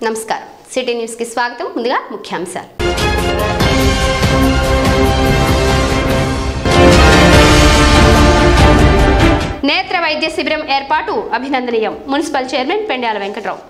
నమస్కారం city news కి స్వాగతం ముందుగా ముఖ్యాంశాలు నేత్ర వైద్య శిబిరం ఏర్పాటు అభినందనీయం మున్సిపల్ చైర్మన్ పెండ్యాల వెంకట్రావు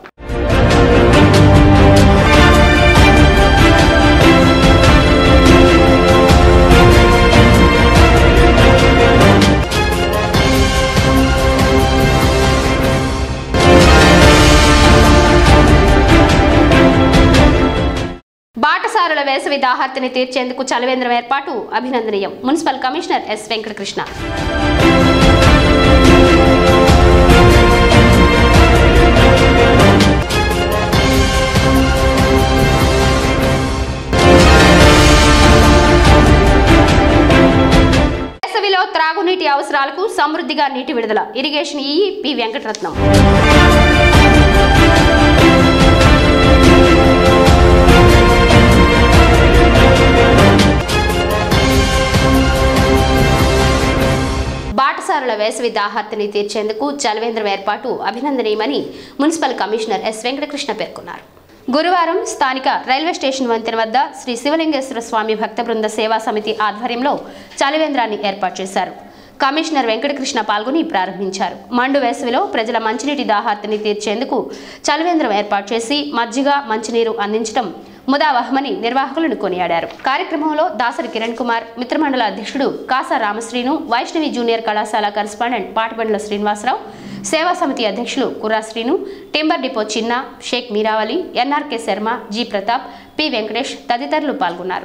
బాటసారుల వేసవి దాహార్తిని తీర్చేందుకు చలవేంద్రం ఏర్పాటు అభినందనీయం మున్సిపల్ కమిషనర్ ఎస్ వెంకటకృష్ణ వేసవిలో త్రాగునీటి అవసరాలకు సమృద్ధిగా నీటి విడుదల ఇరిగేషన్ ఈ పి వెంకటరత్నం బాటసారుల వేసవి దాహార్తిని తీర్చేందుకు చలవేంద్రం ఏర్పాటు అభినందనీయమని మున్సిపల్ కమిషనర్ ఎస్ వెంకటకృష్ణ పేర్కొన్నారు గురువారం స్థానిక రైల్వే స్టేషన్ వంతెన వద్ద శ్రీ శివలింగేశ్వర స్వామి భక్త బృంద సేవా సమితి ఆధ్వర్యంలో చలవేంద్రాన్ని ఏర్పాటు చేశారు కమిషనర్ వెంకటకృష్ణ పాల్గొని ప్రారంభించారు మండు వేసవిలో ప్రజల మంచినీటి దాహార్తిని తీర్చేందుకు చలవేంద్రం ఏర్పాటు చేసి మజ్జిగ మంచినీరు అందించడం ముదావహమని నిర్వాహకులను కొనియాడారు కార్యక్రమంలో దాసరి కిరణ్ కుమార్ మిత్రమండల అధ్యక్షుడు కాసా రామశ్రీను వైష్ణవి జూనియర్ కళాశాల కరస్పాండెంట్ పాటబండ్ల శ్రీనివాసరావు సేవా సమితి అధ్యక్షులు కుర్రా శ్రీను టింబర్ డిపో చిన్న Shaik Meeravali NRK Sharma G Pratap P Venkatesh తదితరులు పాల్గొన్నారు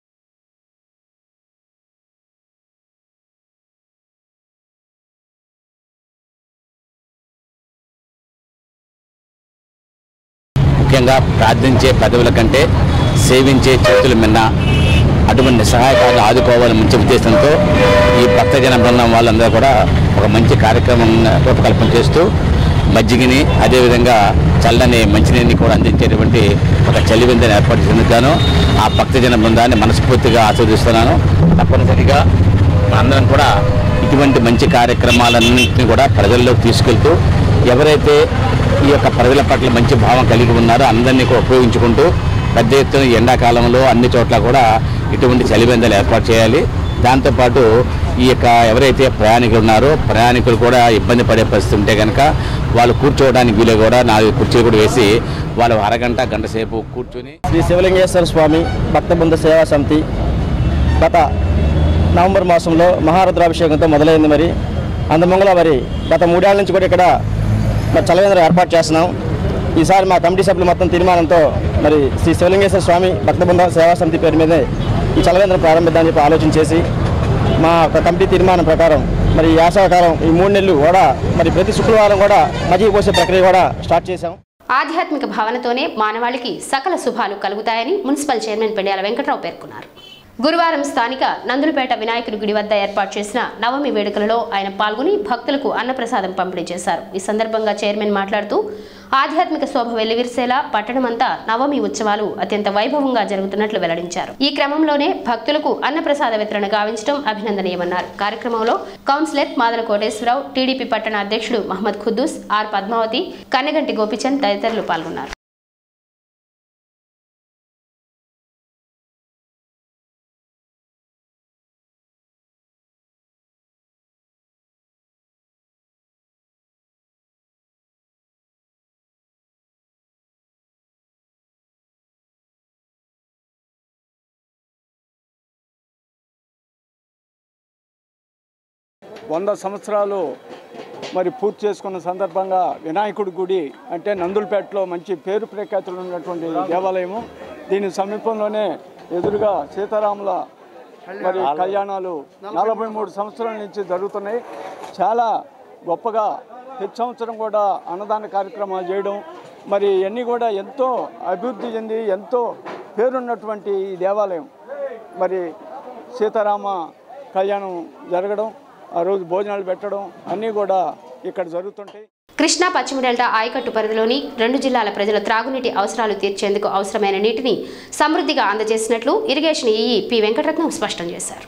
ముఖ్యంగా ప్రార్థించే పదవుల కంటే సేవించే చేతుల మిన్న అటువంటి సహాయకాలు ఆదుకోవాలని మంచి ఉద్దేశంతో ఈ భక్తజన బృందం వాళ్ళందరూ కూడా ఒక మంచి కార్యక్రమం రూపకల్పన చేస్తూ మజ్జిగని అదేవిధంగా చల్లని మంచినీటిని కూడా అందించేటువంటి ఒక చలివిందని ఏర్పాటు చేసేందుకు గాను ఆ భక్తజన బృందాన్ని మనస్ఫూర్తిగా ఆస్వాదిస్తున్నాను తప్పనిసరిగా మనందరం కూడా ఇటువంటి మంచి కార్యక్రమాలన్నింటినీ కూడా ప్రజల్లోకి తీసుకెళ్తూ ఎవరైతే ఈ యొక్క ప్రజల పట్ల మంచి భావం కలిగి ఉన్నారో అందరినీ కూడా ఉపయోగించుకుంటూ పెద్ద ఎత్తున ఈ ఎండాకాలంలో అన్ని చోట్ల కూడా ఇటువంటి చలిబెందలు ఏర్పాటు చేయాలి దాంతోపాటు ఈ యొక్క ఎవరైతే ప్రయాణికులు ఉన్నారో ప్రయాణికులు కూడా ఇబ్బంది పడే పరిస్థితి ఉంటే కనుక వాళ్ళు కూర్చోవడానికి వీలు కూడా నాలుగు కుర్చీలు కూడా వేసి వాళ్ళు అరగంట గంట సేపు కూర్చొని శ్రీ శివలింగేశ్వర స్వామి భక్తబృంద సేవా సమితి గత నవంబర్ మాసంలో మహారుద్రాభిషేకంతో మొదలైంది మరి అందుమంగళ మరి గత మూడేళ్ల నుంచి కూడా ఇక్కడ మరి చలవేంద్రం ఏర్పాటు చేస్తున్నాం ఈసారి మా కమిటీ సభ్యులు మొత్తం తీర్మానంతో మరి శ్రీ శివలింగేశ్వర స్వామి భక్తబృంద సేవా సమితి పేరు మీదే ఈ చలవేంద్రం ప్రారంభిద్దామని చెప్పి ఆలోచన చేసి మా ఒక కమిటీ తీర్మానం ప్రకారం మరి ఈ వేసవకాలం ఈ మూడు నెలలు కూడా మరి ప్రతి శుక్రవారం కూడా మజ్జిగ పోసే ప్రక్రియ కూడా స్టార్ట్ చేశాం ఆధ్యాత్మిక భావనతోనే మానవాళికి సకల శుభాలు కలుగుతాయని మున్సిపల్ చైర్మన్ పెండ్యాల వెంకట్రావు పేర్కొన్నారు గురువారం స్థానిక నందులపేట వినాయకుడి గుడి వద్ద ఏర్పాటు చేసిన నవమి వేడుకలలో ఆయన పాల్గొని భక్తులకు అన్నప్రసాదం పంపిణీ చేశారు ఈ సందర్భంగా చైర్మన్ మాట్లాడుతూ ఆధ్యాత్మిక శోభ వెల్లివిరిసేలా పట్టణమంతా నవమి ఉత్సవాలు అత్యంత వైభవంగా జరుగుతున్నట్లు వెల్లడించారు ఈ క్రమంలోనే భక్తులకు అన్నప్రసాద వితరణ గావించడం అభినందనీయమన్నారు కార్యక్రమంలో కౌన్సిలర్ మాదన కోటేశ్వరరావు టీడీపీ పట్టణ అధ్యక్షుడు మహమ్మద్ ఖుద్దూస్ ఆర్ పద్మావతి కన్నెగంటి గోపిచంద్ తదితరులు పాల్గొన్నారు వంద సంవత్సరాలు మరి పూర్తి చేసుకున్న సందర్భంగా వినాయకుడి గుడి అంటే నందులపేటలో మంచి పేరు ప్రఖ్యాతులు ఉన్నటువంటి దేవాలయము దీని సమీపంలోనే ఎదురుగా సీతారాముల మరి కళ్యాణాలు నలభై మూడు సంవత్సరాల నుంచి జరుగుతున్నాయి చాలా గొప్పగా ప్రతి సంవత్సరం కూడా అన్నదాన కార్యక్రమాలు చేయడం మరి ఇవన్నీ కూడా ఎంతో అభివృద్ధి చెంది ఎంతో పేరున్నటువంటి ఈ దేవాలయం మరి సీతారామ కళ్యాణం జరగడం ఆ రోజు భోజనాలు పెట్టడం అన్నీ కూడా ఇక్కడ జరుగుతుంటాయి కృష్ణా పశ్చిమ డెల్టా ఆయకట్టు పరిధిలోని రెండు జిల్లాల ప్రజల త్రాగునీటి అవసరాలు తీర్చేందుకు అవసరమైన నీటిని సమృద్ధిగా అందజేసినట్లు ఇరిగేషన్ ఈఈ పి వెంకటరత్నం స్పష్టం చేశారు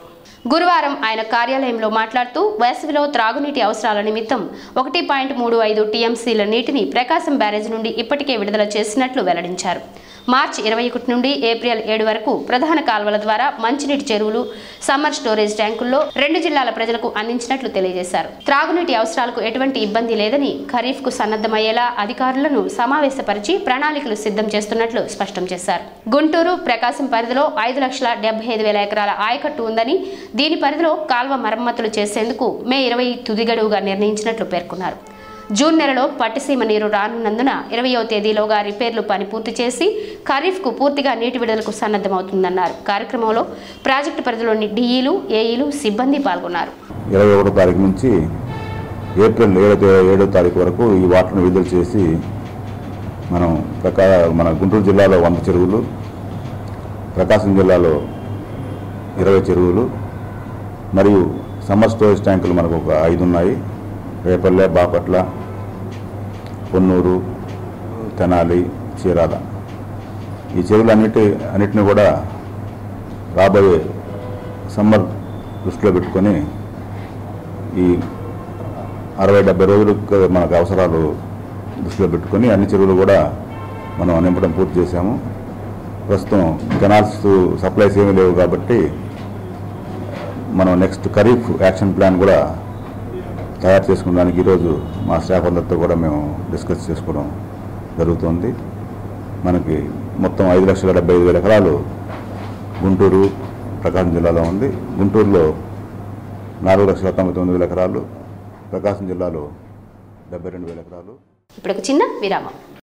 గురువారం ఆయన కార్యాలయంలో మాట్లాడుతూ వేసవిలో త్రాగునీటి అవసరాల నిమిత్తం ఒకటి పాయింట్ మూడు ఐదు టీఎంసీల నీటిని ప్రకాశం బ్యారేజ్ నుండి ఇప్పటికే విడుదల చేసినట్లు వెల్లడించారు మార్చి ఇరవై ఒకటి నుండి ఏప్రిల్ ఏడు వరకు ప్రధాన కాల్వల ద్వారా మంచినీటి చెరువులు సమ్మర్ స్టోరేజ్ ట్యాంకుల్లో రెండు జిల్లాల ప్రజలకు అందించినట్లు తెలియజేశారు త్రాగునీటి అవసరాలకు ఎటువంటి ఇబ్బంది లేదని ఖరీఫ్ కు సన్నద్ధమయ్యేలా అధికారులను సమావేశపరిచి ప్రణాళికలు సిద్ధం చేస్తున్నట్లు స్పష్టం చేశారు గుంటూరు ప్రకాశం పరిధిలో ఐదు లక్షల డెబ్బై ఐదు వేల ఎకరాల ఆయకట్టు ఉందని దీని పరిధిలో కాల్వ మరమ్మతులు చేసేందుకు మే ఇరవై తుది గడువుగా నిర్ణయించినట్లు పేర్కొన్నారు జూన్ నెలలో పట్టిసీమ నీరు రానున్నందున ఇరవయో తేదీలోగా రిపేర్లు పని పూర్తి చేసి ఖరీఫ్కు పూర్తిగా నీటి విడుదలకు సన్నద్ధమవుతుందన్నారు కార్యక్రమంలో ప్రాజెక్టు పరిధిలోని డిఈలు ఏఈలు సిబ్బంది పాల్గొన్నారు ఇరవై ఒకటో తారీఖు నుంచి ఏప్రిల్ ఏడో ఏడో తారీఖు వరకు ఈ వాటర్ను విడుదల చేసి మనం ప్రకా మన గుంటూరు జిల్లాలో వంద చెరువులు ప్రకాశం జిల్లాలో ఇరవై చెరువులు మరియు సమ్మర్ స్టోరేజ్ ట్యాంకులు మనకు ఒక ఐదు ఉన్నాయి రేపల్లె బాపట్ల పొన్నూరు తెనాలి చీరాల ఈ చెరువులన్నిటి అన్నిటిని కూడా రాబోయే సమ్మర్ దృష్టిలో పెట్టుకొని ఈ అరవై డెబ్బై రోజులకు మనకు అవసరాలు దృష్టిలో పెట్టుకొని అన్ని చెరువులు కూడా మనం నింపడం పూర్తి చేశాము ప్రస్తుతం కెనాల్స్ సప్లైస్ ఏమీ లేవు కాబట్టి మనం నెక్స్ట్ ఖరీఫ్ యాక్షన్ ప్లాన్ కూడా తయారు చేసుకోవడానికి ఈరోజు మా స్టాఫ్ అందరితో కూడా మేము డిస్కస్ చేసుకోవడం జరుగుతుంది మనకి మొత్తం ఐదు లక్షల డెబ్బై ఐదు వేల ఎకరాలు గుంటూరు ప్రకాశం జిల్లాలో ఉంది గుంటూరులో నాలుగు లక్షల తొంభై తొమ్మిది వేల ఎకరాలు ప్రకాశం జిల్లాలో డెబ్బై రెండు వేల ఎకరాలు ఇప్పుడు ఒక చిన్న విరామం